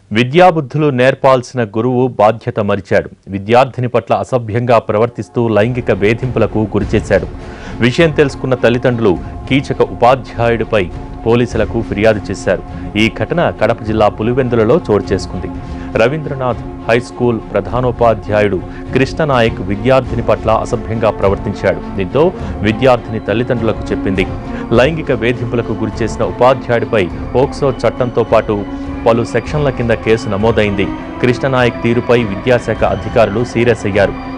విద్యాబుద్ధులు నేర్పాల్సిన గురువు బాధ్యత మరిచాడు విద్యార్థిని పట్ల అసభ్యంగా ప్రవర్తిస్తూ లైంగిక వేధింపులకు గురిచేశాడు విషయం తెలుసుకున్న తల్లిదండ్రులు కీచక ఉపాధ్యాయుడిపై పోలీసులకు ఫిర్యాదు చేశారు ఈ ఘటన కడప జిల్లా పులివెందులలో చోటు చేసుకుంది రవీంద్రనాథ్ హై స్కూల్ ప్రధానోపాధ్యాయుడు కృష్ణనాయక్ విద్యార్థిని పట్ల అసభ్యంగా ప్రవర్తించాడు దీంతో విద్యార్థిని తల్లిదండ్రులకు చెప్పింది లైంగిక వేధింపులకు గురిచేసిన ఉపాధ్యాయుడిపై పోక్సో చట్టంతో పాటు పలు సెక్షన్ల కింద కేసు నమోదైంది కృష్ణనాయక్ తీరుపై విద్యాశాఖ అధికారులు సీరియస్ అయ్యారు